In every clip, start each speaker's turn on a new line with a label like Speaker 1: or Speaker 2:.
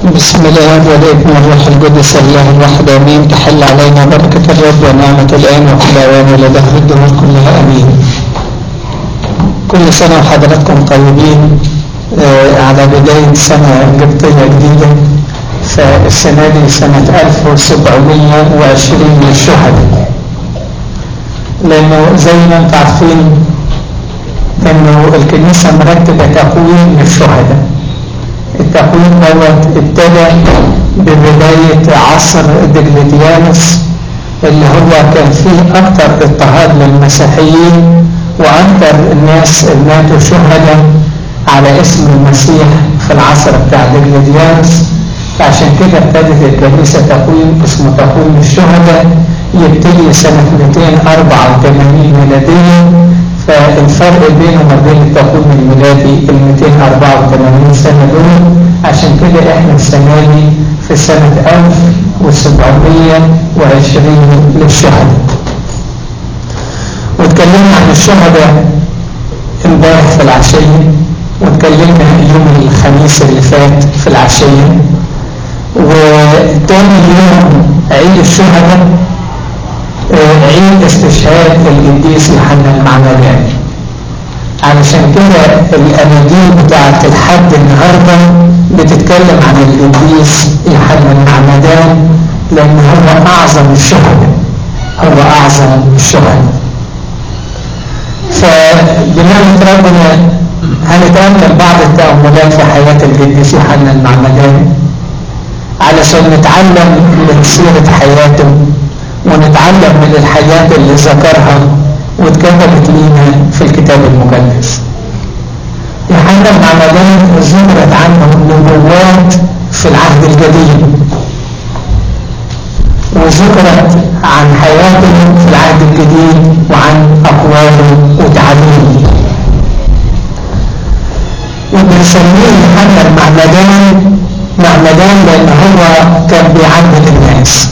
Speaker 1: بسم الله والابن والروح القدس الله الواحد امين تحل علينا بركة الرب ونعمة الان وكل اوان الى دهر الدهور كلها امين كل سنة وحضراتكم طيبين آه على بداية سنة قبطية جديدة فالسنة دي سنة 1720 للشهداء لانه زي ما انتم عارفين انه الكنيسة مرتبة تقويم للشهداء التقويم دوت ابتدى ببداية عصر دقلديانوس اللي هو كان فيه أكثر اضطهاد للمسيحيين وأكثر الناس اللي ماتوا شهداء على اسم المسيح في العصر بتاع دقلديانوس فعشان كده ابتدت الكنيسة تقويم اسمه تقويم الشهداء يبتدي سنة 284 ميلادية فالفرق بينه وما بين التقويم الميلادي ال 284 سنة دول عشان كده احنا السنة دي في سنة 1720 للشهداء واتكلمنا عن الشهداء امبارح في العشية واتكلمنا يوم الخميس اللي فات في العشية وتاني يوم عيد الشهداء عيد استشهاد القديس يوحنا المعمداني علشان كده الاناجيل بتاعت الحد النهارده بتتكلم عن القديس يوحنا المعمدان لان هو اعظم الشهداء هو اعظم الشهداء فبنعمة ربنا هنتأمل بعض التأملات في حياة القديس يوحنا المعمداني علشان نتعلم من سيرة حياته ونتعلم من الحاجات اللي ذكرها واتكتبت لينا في الكتاب المقدس يوحنا المعمدان ذكرت عنه نبوات في العهد القديم وذكرت عن حياته في العهد الجديد وعن أقواله وتعليمه وبنسميه يوحنا المعمدان معمدان لأن هو كان بيعمد الناس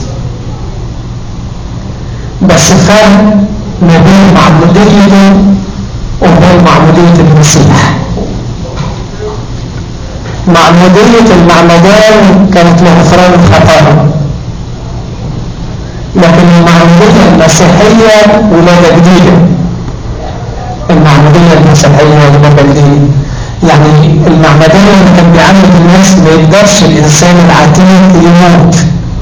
Speaker 1: بس فرق ما بين معموديته وبين معمودية المسيح معمودية المعمدان كانت لغفران الخطايا لكن المعمودية المسيحية ولادة جديدة المعمودية المسيحية ولادة جديدة يعني المعمدان اللي كان بيعمد الناس ما يقدرش الإنسان العتيق يموت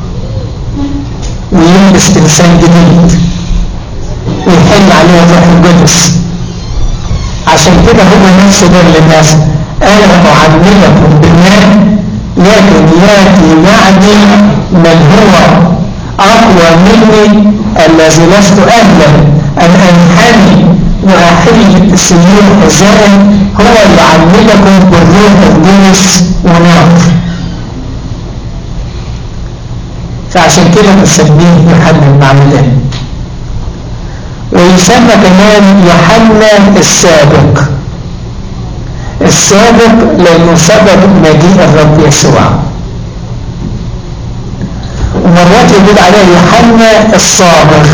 Speaker 1: ويلبس إنسان جديد ويحل عليه الروح القدس عشان كده هو نفسه ده للناس أنا أعلمكم بالماء لكن يأتي بعدي من هو أقوى مني الذي لست أهلا أن أنحني وأحل سيور حزائي هو يعلمكم بالروح القدس ونار فعشان كده بنسميه يوحنا المعمدان ويسمى كمان يوحنا السابق السابق لأنه سبب مجيء الرب يسوع ومرات يقول عليه يوحنا الصابغ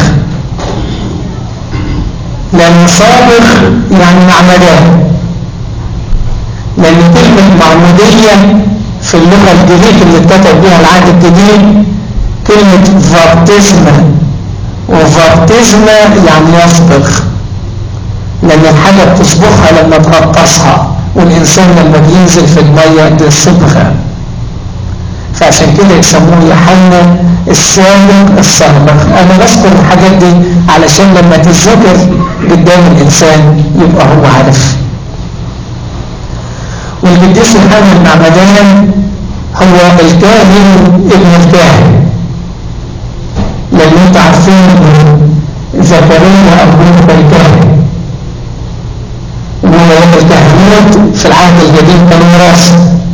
Speaker 1: لأن صابغ يعني معمدان لأن كلمة معمودية في اللغة الجديدة اللي اتكتب بها العهد الجديد كلمة فارتزما وفارتزما يعني يصبغ لأن الحاجة بتصبغها لما تغطسها والإنسان لما بينزل في المية دي صبغة فعشان كده يسموه يوحنا السابق السابق أنا بذكر الحاجات دي علشان لما تتذكر قدام الإنسان يبقى هو عارف والقديس يوحنا المعمدان هو الكاهن ابن الكاهن لأن انتوا عارفين زكريا أبوه الكاهن والكهنوت في العهد الجديد كانوا وراثة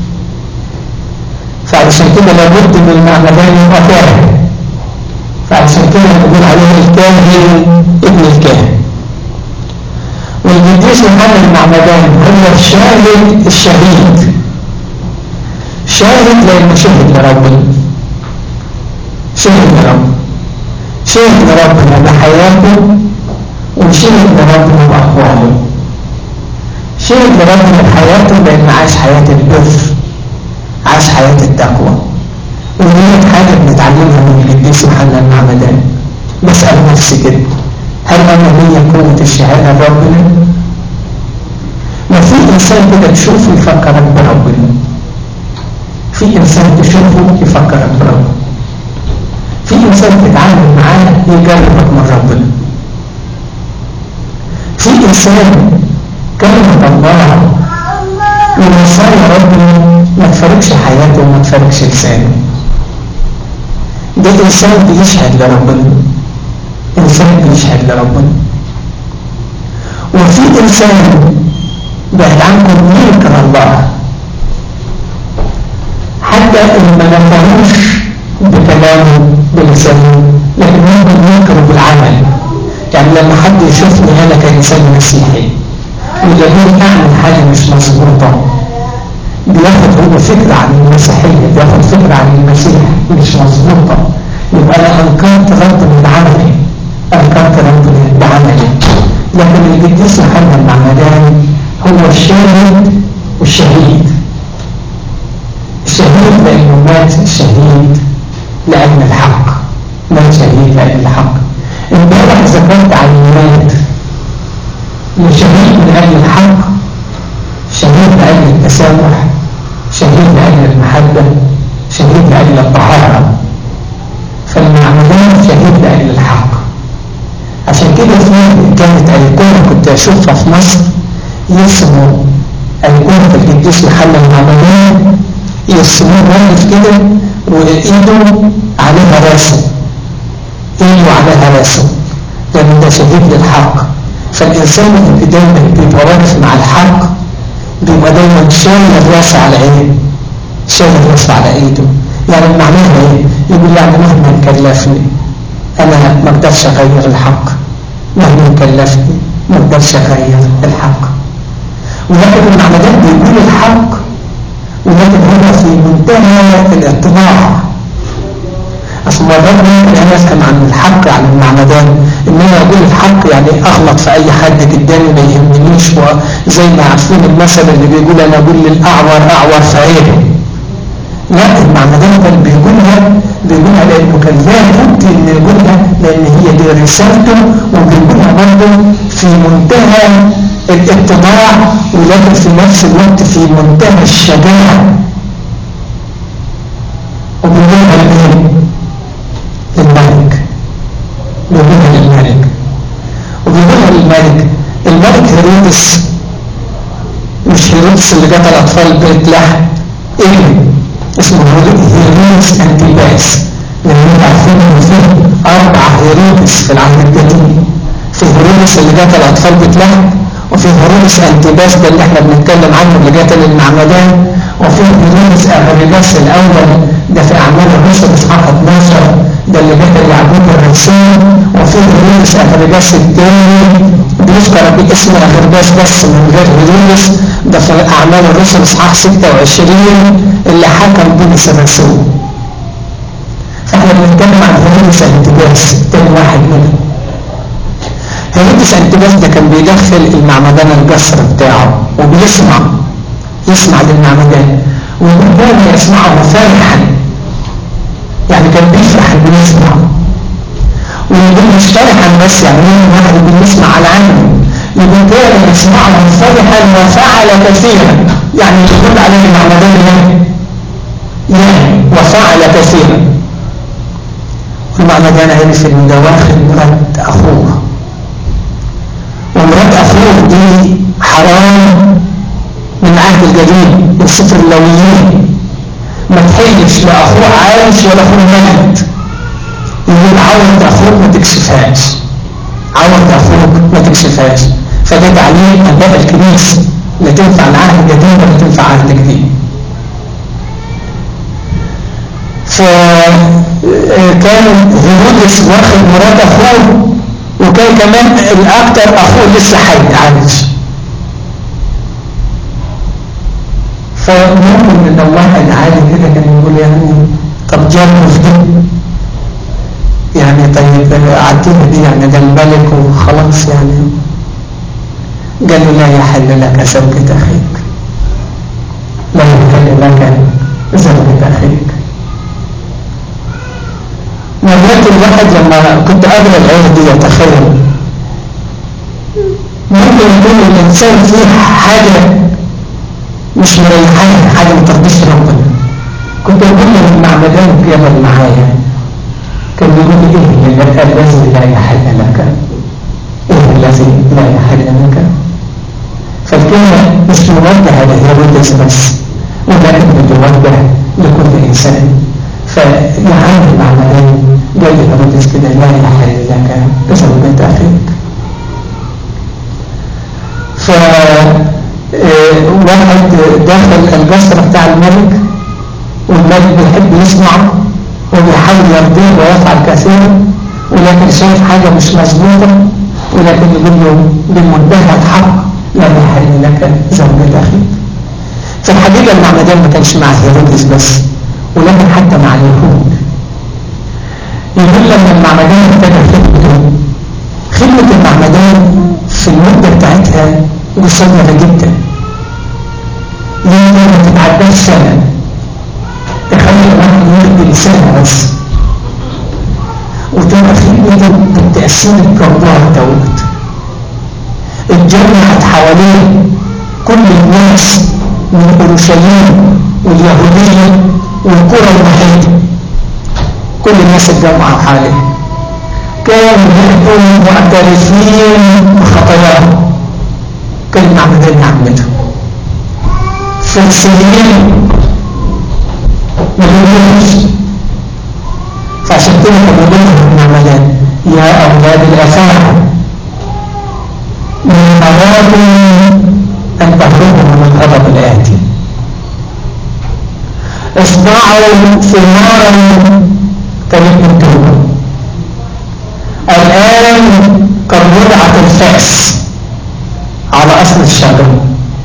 Speaker 1: فعشان كده لابد من المعمدان يبقى كاهن فعشان كده نقول عليه الكاهن ابن الكاهن والقديس يوحنا المعمدان هو الشاهد الشهيد شاهد لأنه شهد لربنا شهد لربنا شهد لربنا بحياته وشهد لربنا بأقواله شهد لربنا بحياته لأنه عاش حياة البر عاش حياة التقوى ودي حاجة بنتعلمها من القديس يوحنا المعمدان بسأل نفسي كده هل أنا ليا قوة الشهادة بربنا؟ ما في إنسان كده تشوفه يفكرك بربنا في إنسان تشوفه يفكرك بربنا في إنسان تتعامل معاه يجربك من ربنا في إنسان كلمة الله ووصايا ربنا ما تفرقش حياته وما تفرقش لسانه ده إنسان بيشهد لربنا إنسان بيشهد لربنا وفي إنسان بعد عنكم ينكر الله حتى إن ما نفهموش بكلامه بلسانه لكن ممكن ينكره بالعمل يعني لما حد يشوفني أنا كإنسان مسيحي ويلاقيني أعمل حاجة مش مظبوطة بياخد هو فكرة عن المسيحية بياخد فكرة عن المسيح مش مظبوطة يبقى أنا أنكرت ربنا بعملي أنكرت ربنا بعملي لكن القديس يوحنا المعمدان هو الشاهد والشهيد الشهيد لأنه مات شهيد لأجل الحق مات شهيد لأجل الحق امبارح ذكرت عن المات شهيد من أجل الحق شهيد لأجل التسامح شهيد لأجل المحبة شهيد لأجل الطهارة فالمعمدان شهيد لأجل الحق عشان كده في كانت أيقونة كنت أشوفها في مصر يرسموا أيقونة القديس يوحنا المعمدان يرسموه واقف كده وإيده عليها راسم إيده عليها راسم لأن ده شهيد للحق فالإنسان اللي دايما بيبقى واقف مع الحق بيبقى دايما شايل الراس على ايه شايل الراس على ايده يعني معناها ايه يقول يعني مهما كلفني انا ما اقدرش اغير الحق مهما كلفني ما اقدرش اغير الحق ولكن المعمدان بيقول الحق ولكن هو في منتهى الاتباع اصل مرات ممكن انا افهم عن الحق عن المعمدان ان انا اقول الحق يعني اغلط في اي حد قدامي ما يهمنيش وزي ما عارفين المثل اللي بيقول انا اقول للاعور اعور في عينه لا المعمدان كان بيقولها بيقولها لانه كان لابد ان يقولها لان هي دي رسالته وبيقولها برضه في منتهى الاتباع ولكن في نفس الوقت في منتهى الشجاعه وبيقولها لمين؟ للملك بيقولها للملك وبيقولها للملك الملك هيرودس مش هيرودس اللي قتل اطفال بيت لحم ايه اسمه هيرودس انتيباس لان انتوا عارفين ان في اربع هيرودس في العهد القديم في هيرودس اللي قتل اطفال بيت لحم وفي هيرودس انتيباس ده اللي احنا بنتكلم عنه اللي قتل المعمدان وفي هيرودس اغريباس الاول ده في اعمال الرسل اصحاح 12 ده اللي قتل يعقوب الرسول وفي هيرودس اغريباس الثاني بيذكر باسم اغريباس بس من غير هيرودس ده في اعمال الرسل اصحاح 26 اللي حكم بولس الرسول فاحنا بنتكلم عن هيرودس انتباس تاني واحد منهم هيرودس انتباس ده كان بيدخل المعمدان القصر بتاعه وبيسمع يسمع للمعمدان وكان يسمعه فرحا يعني كان بيفرح انه يسمع ويقول مش فرحا بس يعني ممكن واحد يقول يسمع على عنه يقول كان يسمعه فرحا وفعل كثيرا يعني يقول عليه المعمدان يعني وفعل كثيرا المعمدان عرف ان ده واخد مرات اخوه ومرات اخوه دي حرام من عهد القديم من سفر اللويين ما تحيش لا اخوه عايش ولا اخوه ميت يقول عورة اخوك ما تكشفهاش عورة اخوك ما تكشفهاش فده تعليم اباء الكنيسه لا تنفع العهد القديم ولا تنفع عهد جديد فكان هيرودس واخد مرات اخوه وكان كمان الاكتر اخوه لسه حي عايش فممكن ان واحد عادي كده كان يقول يعني طب جرب في دي يعني طيب عدينا دي يعني ده الملك وخلاص يعني قال له لا يحل لك زوجة اخيك لا يحل لك زوجة أخيك مرات الواحد لما كنت أقرأ الآية دي يتخيل ممكن يكون الإنسان فيه حاجة مش مريحانه حاجة ما ترضيش ربنا كنت أقول له المعمدان جبل معايا كان يقول لي إيه الذي لا يحل لك إيه الذي لا يحل لك فالكلمة مش موجهة لهيرودس بس ولكن بتوجه لكل إنسان فيعاني المعمدان جاي هيرودس كده لا يحل لك بزوجة أخيك ف واحد داخل الجسر بتاع الملك والملك بيحب يسمعه وبيحاول يرضيه ويفعل كثيرا ولكن شايف حاجة مش مظبوطة ولكن يقول له بمنتهى الحق لا يحل لك زوجة أخيك في الحقيقة المعمدان ما كانش مع هيرودس بس ولكن حتى مع اليهود يقول لما المعمدان ابتدى خدمته خدمة المعمدان في المدة بتاعتها قصيرة جدا ليه ما تتعداش سنة تخلي الواحد يخدم سنة بس وتبقى خدمته بالتأثير الجبار دوت اتجمعت حواليه كل الناس من اورشليم واليهودية والقرى المحيطة كل الناس اتجمعوا حواليه كانوا يأتوا معترفين بخطاياهم كان معبدين عمته في السنين ما بيقولوش فعشان كده كانوا بيقولوا المعمدان يا أولاد الأفاعي من أرادوا أن تهربوا من الغضب الآتي اصنعوا ثمارا كانت مكتوبة الآن قد وضعت الفأس على أصل الشجرة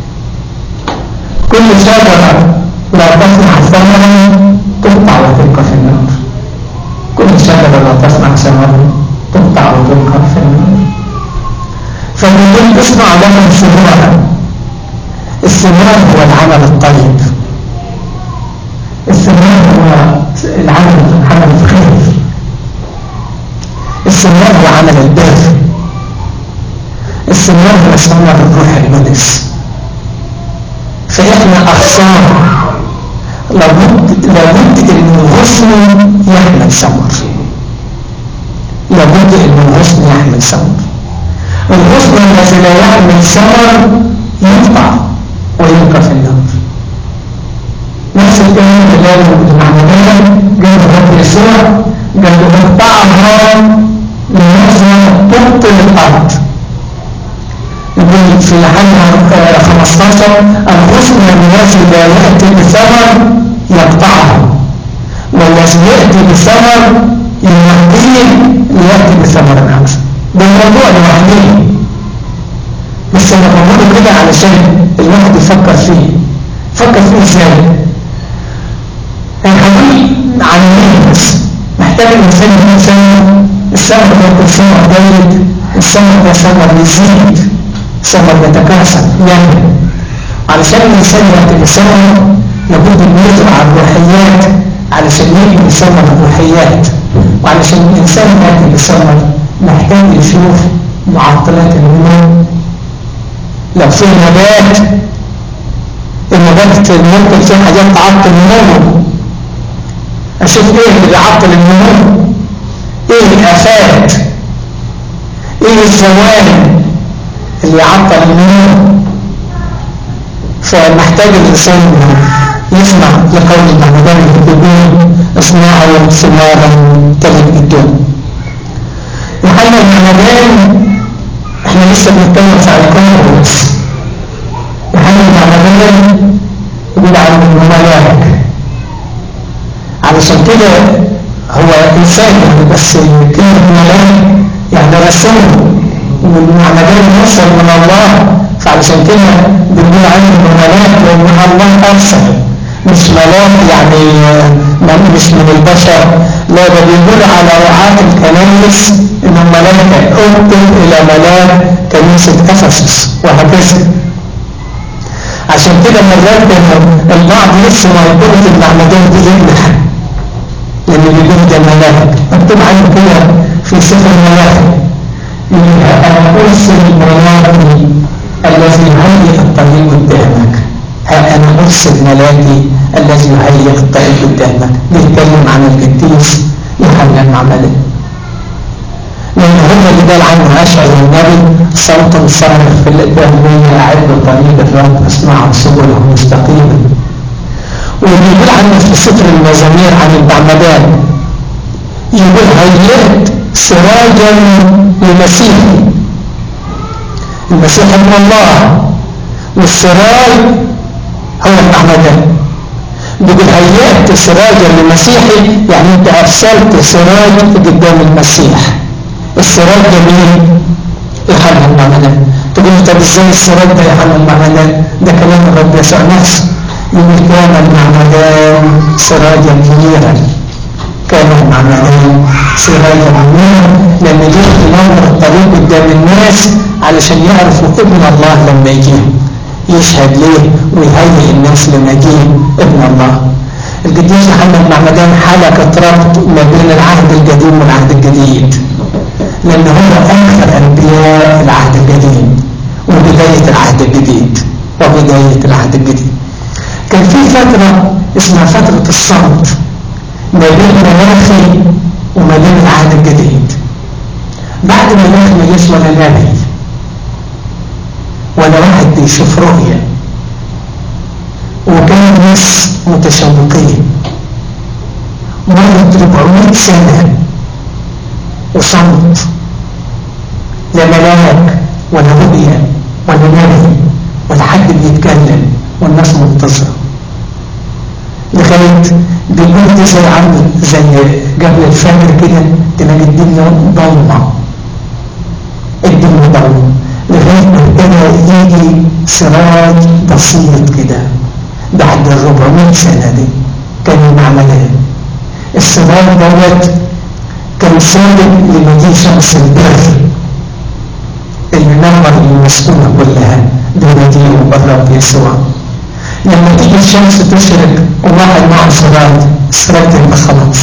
Speaker 1: كل شجرة لا تصنع ثمرا تقطع وتلقى في النار كل شجرة لا تصنع ثمرا تقطع وتلقى في النار فبيقول اصنع لهم ثمارا الثمار هو العمل الطيب الثمار هو العمل عمل الخير الثمار هو عمل البر الثمار هو ثمر الروح القدس فإحنا أخصار لابد لابد ان الغصن يحمل ثمر لابد ان الغصن يحمل ثمر الغصن الذي لا يحمل ثمر يقطع ويلقى في النار نفس الكلام اللي قاله المعمدان جاب الرب يسوع قال له اقطعها لنفسها تبطل الارض يقول في الحلقة 15 الغصن الذي لا يأتي بثمر يقطعه والذي يأتي بثمر يمهديه ليأتي بثمر آخر ده الموضوع لوحده بس انا بقوله كده علشان الواحد يفكر فيه فكر فيه ازاي الحديث عن مين بس محتاج الانسان يكون سنة السمر ده يكون سمر جيد السمر ده سمر يزيد سمر يتكاثر يعني علشان الانسان يأتي بسمر لابد ان يزرع الروحيات علشان يبني ثمر الروحيات وعلشان الانسان يأتي بثمر محتاج يشوف معطلات النمو لو في نبات النبات ممكن فيه حاجات تعطل النمو اشوف ايه اللي بيعطل النمو ايه الافات ايه الزوال اللي يعطل النمو فمحتاج الانسان يسمع لقول المعمدان الكتبين اصنعوا ثمارا تلد الدون يوحنا المعمدان احنا لسه بنتكلم في الكون بس يوحنا المعمدان يقول عن الملاك علشان كده هو انسان بس كلمه ملاك يعني رسول والمعمدان مرسل من الله فعلشان كده بنقول عنه ملاك لان الله ارسل مش ملاك يعني مش من البشر لا ده بيقول على رعاة الكنائس انهم ملائكة اكتب الى ملاك كنيسة افسس وهكذا عشان كده مرات البعض لسه ما يقول المعمدان دي يمنح لان بيقول ده ملاك مكتوب عنه كده في سفر الملاك انا ارسل ملاكي الذي يهيئ الطريق قدامك ها انا ارسل ملاكي الذي يهيئ الطريق قدامك بيتكلم عن القديس يوحنا المعمدان لأن هم اللي قال عنه أشعر النبي صوت صارخ في الأدوية أعد طريق الرب أسمع سبله مستقيما ويقول عنه في سفر المزامير عن المعمدان يقول هيئت سراجا لمسيحي المسيح ابن الله والسراج هو المعمدان بيقول هيئت سراجا لمسيحي يعني انت ارسلت سراج قدام المسيح السراج ده مين يوحنا المعمدان تقول طب ازاي السراج ده يوحنا المعمدان ده كلام الرب يسوع نفسه يقول كان المعمدان سراجا منيرا كان المعمدان سراجا منيرا لما جه ينور الطريق قدام الناس علشان يعرفوا ابن الله لما يجي يشهد ليه ويهيئ الناس لمجيء ابن الله القديس محمد معمدان حلقة ربط ما بين العهد القديم والعهد الجديد لأن هو آخر أنبياء العهد القديم وبداية العهد الجديد وبداية العهد الجديد كان في فترة اسمها فترة الصمت ما بين ملاخي وما بين العهد الجديد بعد ملاخي ما جاش ولا نبي ولا واحد بيشوف رؤية وكان الناس متشوقين مرت 400 سنة وصمت لا ملاك ولا رؤية ولا نبي ولا حد بيتكلم والناس منتظرة لغاية بيقول دي زي عامل زي قبل الفجر كده تلاقي الدنيا ضلمة الدنيا ضلمة لغاية ما ابتدى يجي سراج بسيط كده بعد ال 400 سنة دي كان المعمدان السراج دوت كان سابق لمجيء شمس البر اللي نور المسكونة كلها بمجيئه الرب يسوع لما تيجي الشمس تشرق وواحد معه سراج السراج تبقى خلاص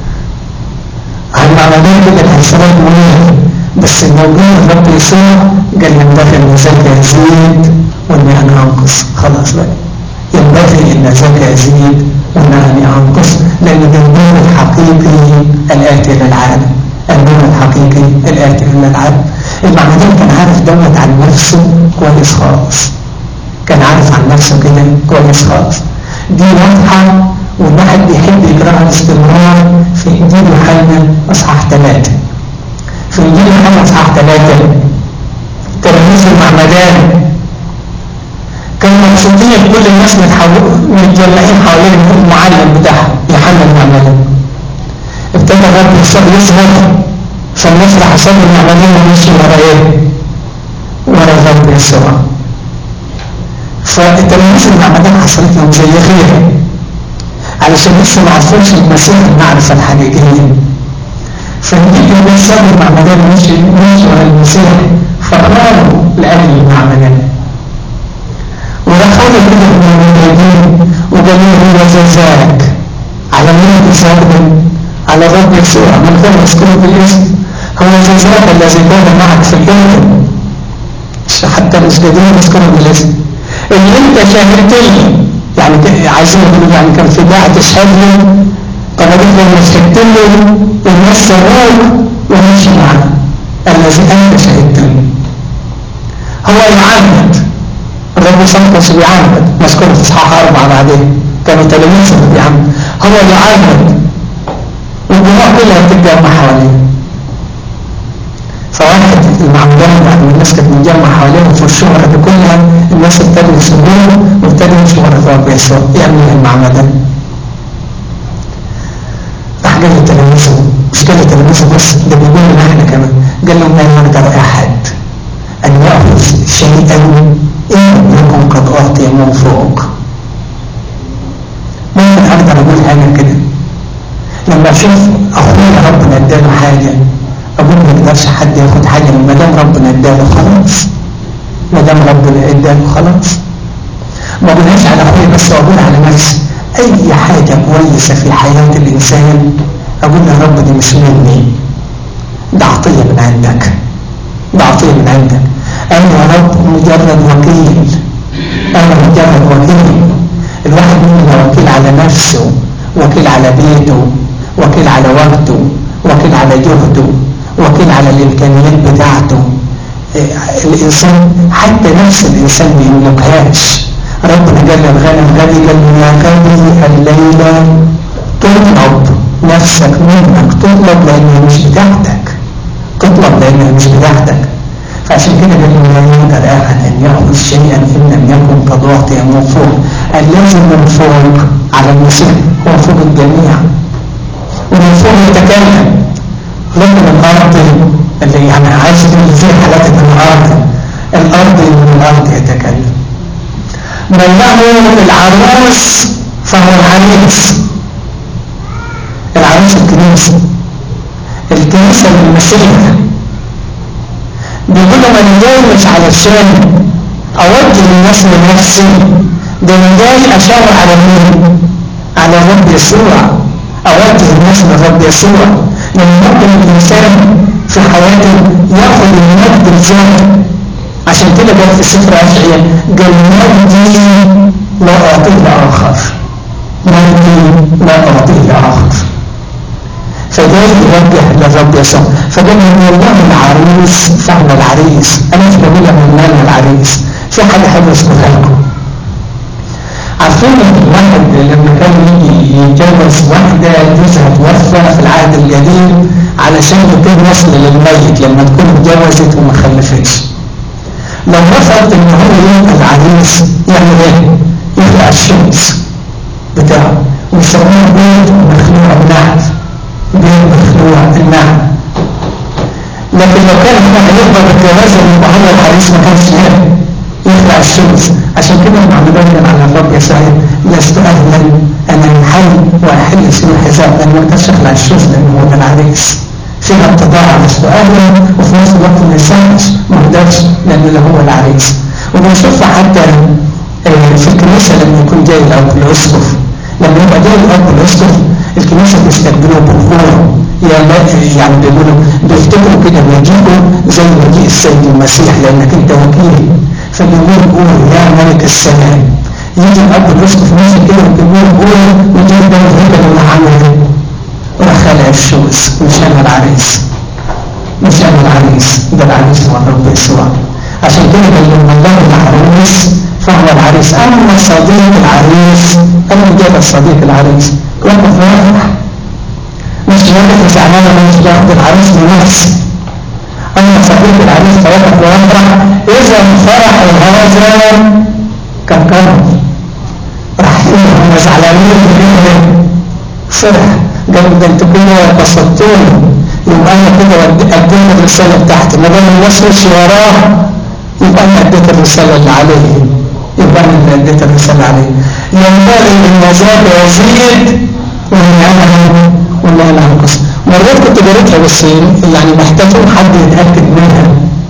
Speaker 1: المعمدان كده كان سراج منير بس الموجود الرب يسوع قال ينبغي ان زكى يزيد وان انا انقص خلاص بقى ينبغي ان زكى يزيد وان انا انقص لان ده النور الحقيقي الاتي للعالم النور الحقيقي الاتي للعالم المعمدان كان عارف دوت عن نفسه كويس خالص كان عارف عن نفسه كده كويس خالص دي واضحه والواحد بيحب يقراها باستمرار في انجيل يوحنا اصحاح ثلاثه في انجيل يوحنا اصحاح ثلاثه تلاميذ المعمدان كانوا مبسوطين كل الناس متجمعين حوالين المعلم بتاعهم يوحنا المعمدان ابتدى الرب يسوع يظهر فالناس راح صلوا المعمدان ومشي ورا ايه؟ ورا الرب يسوع فالتلاميذ المعمدان حصلت لهم زي غيره علشان لسه ما عرفوش المسيح المعرفه الحقيقيه فنجيب الناس صلوا المعمدان ومشي مشي ورا المسيح فقالوا لاهل المعمدان ودخلوا كده من المجاهدين وقالوا هو زلزالك على مين بيساعدهم على الرب يسوع من غير يذكره بالاسم هو زلزالك الذي كان معك في الجنة حتى مش قادرين يذكره بالاسم اللي انت شاهدت لي يعني عايزين يقولوا يعني كان في داعي تشهد لي طب اديك لما شهدت لي الناس سواك ومشي معاك الذي انت شهدت لي هو يعمد الرب شمس بيعمد مذكور في اصحاح اربعه بعدين كانوا تلاميذ بيعمد هو يعمد والجموع كلها بتتجمع حواليه فواحد المعمدان بعد ما الناس كانت متجمعة حواليهم في الشهرة دي كلها الناس ابتدوا يسموه وابتدوا يمشوا ورا الرب يسوع يعمل المعمدان راح قال لتلاميذه مش قال لتلاميذه بس ده بيقول لنا احنا كمان قال لهم لا يقدر احد ان ياخذ شيئا ان يكون قد اعطي من فوق ممكن اقدر اقول حاجه كده لما اشوف اخويا ربنا اداله حاجه اقول ما يقدرش حد ياخد حاجه ما دام ربنا اداله خلاص ما دام ربنا اداله خلاص ما بقولهاش على اخويا بس اقول على نفسي اي حاجة كويسة في حياة الانسان اقول يا رب دي مش مني ده عطية من عندك ده عطية من عندك انا يا رب مجرد وكيل انا مجرد وكيل الواحد مننا وكيل على نفسه وكيل على بيته وكيل على وقته وكيل على جهده وكيل على الامكانيات بتاعته الانسان حتى نفس الانسان ما يملكهاش ربنا قال للغنم غني قال له يا غني الليله تطلب نفسك منك تطلب لانها مش بتاعتك تطلب لانها مش بتاعتك فعشان كده قال له لا يقدر احد ان ياخذ شيئا ان لم يكن قد اعطي من فوق الذي من فوق على المسيح هو فوق الجميع ومن فوق يتكلم لكن الارض اللي يعني عايز تقول زي حالات الارض الارض من الارض يتكلم من له العروس فهو العريس العروس الكنيسه الكنيسه للمسيح بيقولوا انا جاي مش علشان اوجه الناس لنفسي ده انا جاي اشاور على مين على الرب يسوع اوجه الناس للرب يسوع لما ممكن الانسان في حياته ياخذ المجد الذاتي عشان كده قال في سفر اشعياء قال مجدي لا اعطيه لاخر مجدي لا اعطيه لاخر فجاي يوجه للرب يسوع فقال من الله العروس فهو العريس انا مش بقول من الله العريس في حاجه حلوه اذكرها لكم عارفين الواحد لما كان يجي يتجوز واحده جوزها توفى في العهد القديم علشان يكون وصل للميت لما تكون اتجوزت وما خلفتش لو رفض ان هو يبقى العريس يعمل ايه؟ يخلع الشمس بتاعه ويسموه بيت مخلوع بنعف بيت مخلوع النعم لكن لو كان هو هيقبل الجواز يبقى هو العريس ما كانش يخلع الشمس عشان كده معلومات على الرب يسوع لست اهلا ان انحل واحل سوء الحزام لان ما اقدرش اخلع الشمس لان هو ده العريس فيها اتضاع لست اهلا وفي نفس الوقت ما يسمعش ما اقدرش لان هو العريس وبنشوفها حتى في الكنيسه لما يكون جاي الاب الاسقف لما يبقى جاي الاب الاسقف الكنيسه بتستقبله بقوه يعني بيقولوا بيفتكروا كده بيجيبوا زي مجيء السيد المسيح لانك انت وكيل فالجمهور يقول يا ملك السلام يجي الاب الاسقف ماشي كده والجمهور يقول ويجي ده الهبه اللي عمله راح خلع الشوز مش انا العريس مش انا العريس ده العريس هو الرب يسوع عشان كده قال لما الله العريس فهو العريس اما صديق العريس انا مجرد صديق العريس وقف واضح مش واقف زعلان انا مش باخد العريس لنفسي اما صديق العريس فوقف ويفرح اذا فرح هذا كان كرم راح هم زعلانين كده فرح قالوا ده انتوا كده بسطتوني يبقى انا كده اديت الرساله بتاعتي ما دام الناس مش وراه يبقى انا اديت الرساله اللي عليه يبقى انا اللي اديت الرساله عليه ينبغي ان زاد يزيد وان انا وان انا انقص مرات كنت قريتها بس يعني محتاجين حد يتاكد منها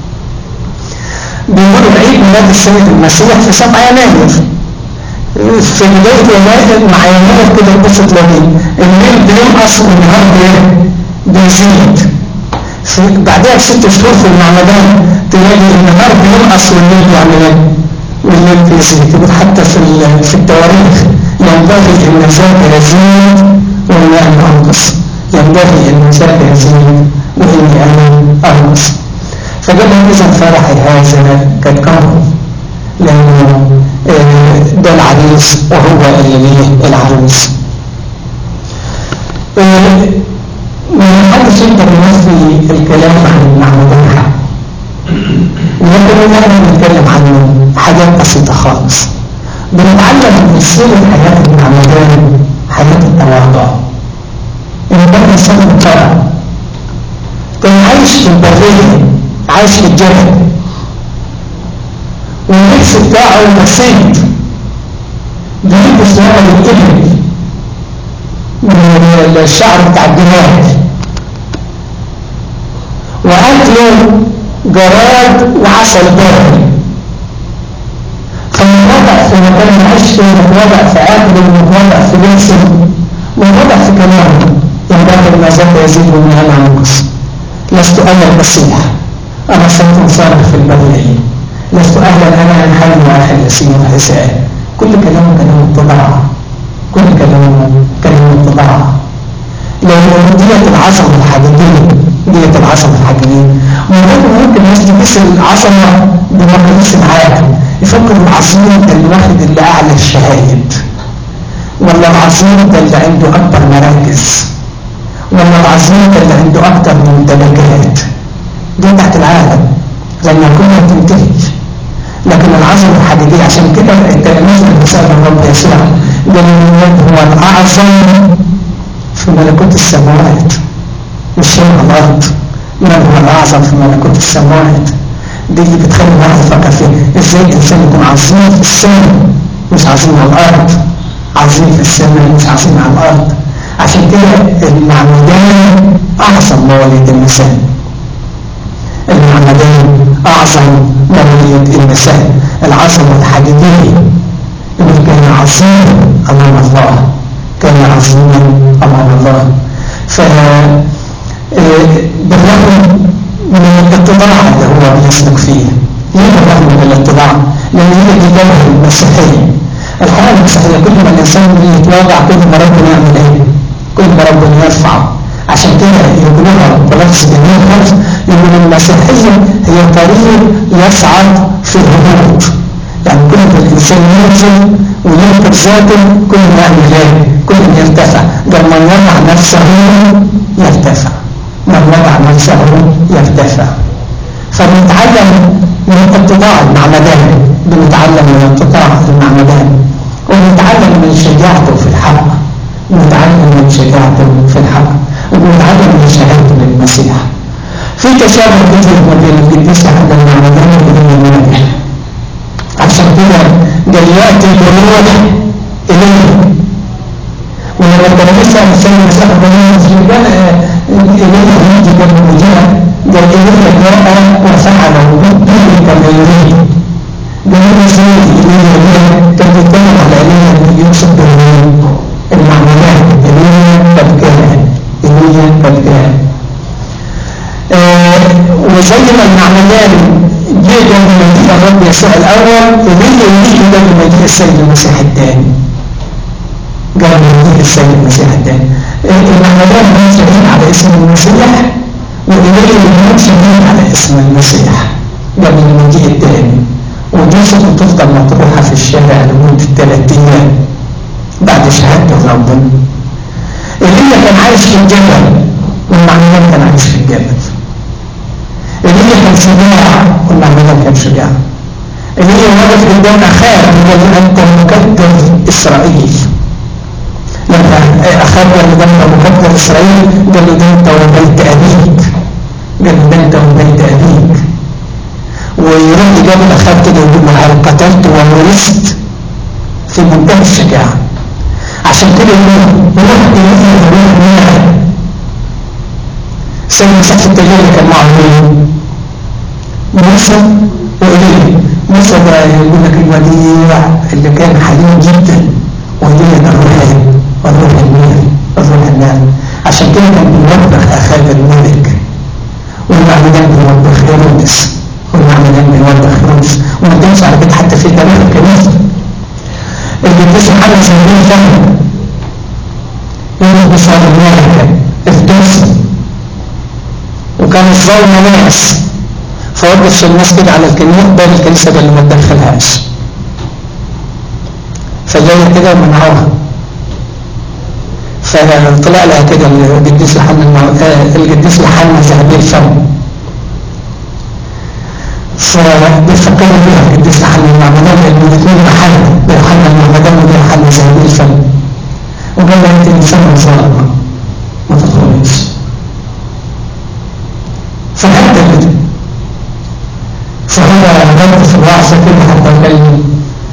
Speaker 1: بيقولوا عيد ميلاد السيد المسيح في 7 يناير في بداية يناير مع يناير كده تبص تلاقي الليل بينقص والنهار بيزيد في بعدها بست شهور في المعمدان تلاقي النهار بينقص والليل بيعمل ايه؟ والليل بيزيد يقول حتى في في التواريخ ينبغي ان ذاك يزيد وان انا انقص ينبغي ان ذاك يزيد واني انا انقص فقال اذا فرحي هذا قد كرم لانه ده العريس وهو اللي ليه العروس ما حدش يقدر ينفي الكلام عن المعمودية لكن احنا بنتكلم عن حاجات بسيطة خالص بنتعلم من سيرة حياة المعمودية حياة التواضع إن كان إنسان محترم كان عايش في البرية عايش في الجبل واللبس بتاعه بسيط بيلبس ورق الإبل من الشعر بتاع الجمال وأكله جراد وعسل بري فمن وضع في مكان معيش فيه متوضع في عقل متوضع في جسم متوضع في كلامه ينبغي ما زاد يزيد وما ينقص لست انا المسيح انا صوت صالح في البريه لست اهلا انا ان حل واحد يسير حساب كل كلامه كلام اتباع كل كلامه كلام اتباع لأن ديت العظمة الحقيقية ديت العظمة الحقيقية وممكن ممكن الناس تقيس العظمة بمقاييس العالم يفكر العظيم ده الواحد اللي أعلى الشهايد ولا العظيم ده اللي عنده أكبر مراكز ولا العظيم ده اللي عنده أكتر ممتلكات دي تحت العالم لما كلها تنتهي لكن العظمة الحقيقية عشان كده التلاميذ اللي سأل الرب يسوع قال هو الأعظم في ملكوت السماوات مش هنا الأرض من هو الأعظم في ملكوت السماوات دي اللي بتخلي الواحد يفكر فيها ازاي الإنسان يكون عظيم في السماء مش عظيم على الأرض عظيم في السماء مش عظيم على الأرض عشان كده المعمدان أعظم مواليد النساء المعمدان أعظم مواليد النساء العظمة الحقيقية إنه كان عظيما أمام الله كان عظيما أمام الله ف بالرغم من الاتضاع اللي هو بيسلك فيه ليه بالرغم من الاتضاع؟ لأن هي دي جوهر المسيحية الحياة المسيحية كل ما الإنسان يتواضع كل ما ربنا يعمل إيه؟ كل ما ربنا يرفعه عشان كده يقولوها بلفظ جميل خالص يقول المسيحية هي طريق يصعد في الهبوط يعني كل ما الإنسان ينزل وينكر ذاته كل ما يعمل ايه؟ كل ما يرتفع ده من وضع نفسه يرتفع من وضع نفسه يرتفع فبنتعلم من اتضاع المعمدان بنتعلم من اتضاع المعمدان ونتعلم من شجاعته في الحق ونتعلم من شجاعته في الحق ونتعلم من شهادته للمسيح في تشابه كثير ما بين القديس عند المعمدان وبين المنبه عشان كده ده ياتي بالروح اليه ولما التلاميذ سالوا السيد المسيح بني مسلمان اليه يجي جنب الوجهه ده اليه جاء وفعل به كما يريد ده هو ازاي اليه كان بيتكلم على اليه اللي يقصد المعمولات اليه قد كان اليه قد كان وزي ما المعمدان جه جنب مجيء الرب يسوع الاول اليه يجي جنب مجيء السيد المسيح الثاني جنب مجيء السيد المسيح الثاني المعمدان هم شهيد على اسم المسيح واليه هم شهيد على اسم المسيح جنب المجيء الثاني وجثته تفضل مطروحه في الشارع لمده ثلاث ايام بعد شهادته ربنا ايليا كان عايش في الجبل والمعمدان كان عايش في الجبل ايليا كان شجاع والمعمدان كان شجاع ايليا واقف قدام اخاه قال انت مكدر اسرائيل لما اخاه قال له انت مكدر اسرائيل قال له ده انت وبيت ابيك قال له ده انت وبيت ابيك ويروح يقابل اخاه كده ويقول له هل قتلت وورثت في منتهى الشجاعه عشان كده يقول روح ايليا روح مياه سيد مسيح في التجارة كان معه مين؟ موسى وإيليا موسى ده يقول لك الوديع اللي كان حليم جدا وإيليا ده الروحاني والروح المال الروح المال عشان كده كان بيوبخ أخاه الملك والمعمدان بيوبخ هيرودس والمعمدان بيوبخ هيرودس وما كانش على كده حتى في تاريخ الكنيسة اللي بيسمع حاجة زي فهم يقول بصار الملكة افتوسي وكان الظلم ناس فوقف الناس كده على الكنيسة باب الكنيسة ده اللي ما تدخلهاش فجاية كده ومنعوها فطلع لها كده القديس يوحنا القديس يوحنا ذهبي الفم فبيفكروا بيها القديس يوحنا المعمدان لأنه الاثنين محل يوحنا المعمدان وده يوحنا ذهبي الفم وقال لها انت انسان ظالمة ما تدخليش فهذا كده فهو غلط في الوعظة كده حتى كان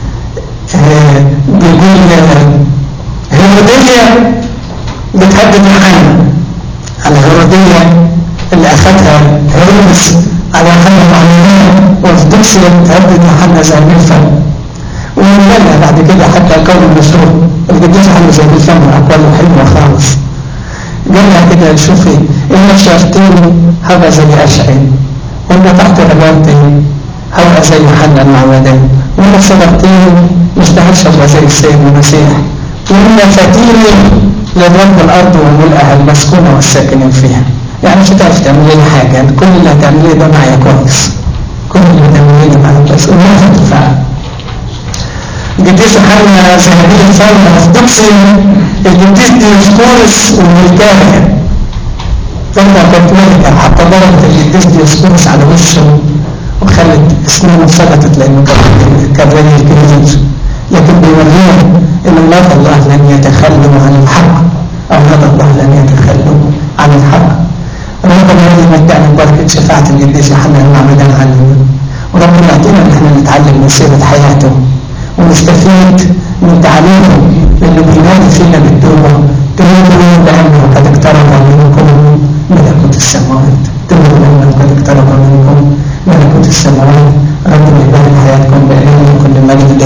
Speaker 1: بيقول هيرودية بتهدد يوحنا على هيرودية اللي أخذها هيرودس على يوحنا المعلمين وفدوكسيا بتهدد يوحنا زي ملفا ومن بعد كده حتى القول المشهور القديس حلو زي الفم أقواله حلوة خالص قالها كده شوفي إن شرطين هذا زي أشعي وإن تحت رجالتين هذا زي حنا المعمدان وإن صدقتين مستهلش هذا زي السيد المسيح وإن فتيني لرب الأرض وملئها المسكونة والساكنين فيها يعني مش هتعرف تعملي لي حاجة كل اللي هتعمليه ده معايا كويس كل اللي هتعمليه ده معايا كويس وما هتنفع القديس يوحنا ذهبي الفم أفضلسي القديس ديوسكورس والملكاية لما كانت ملكة حتى ضربت القديس ديوسكورس على وشه وخلت اسنانه سقطت لأنه كان راجل كبير لكن بيورينا ان الله الله لن يتخلوا عن الحق او هذا الله لن يتخلوا عن الحق ربنا يمتعنا ببركة شفاعة القديس يوحنا المعمدان علينا وربنا يعطينا ان احنا نتعلم من سيرة حياته ونستفيد من تعليمه لانه بينادي فينا بالتوبة تنادوا لانه قد اقترب منكم ملكوت السماوات تنادوا لانه قد اقترب منكم ملكوت السماوات ربنا يبارك حياتكم بأمين كل مجد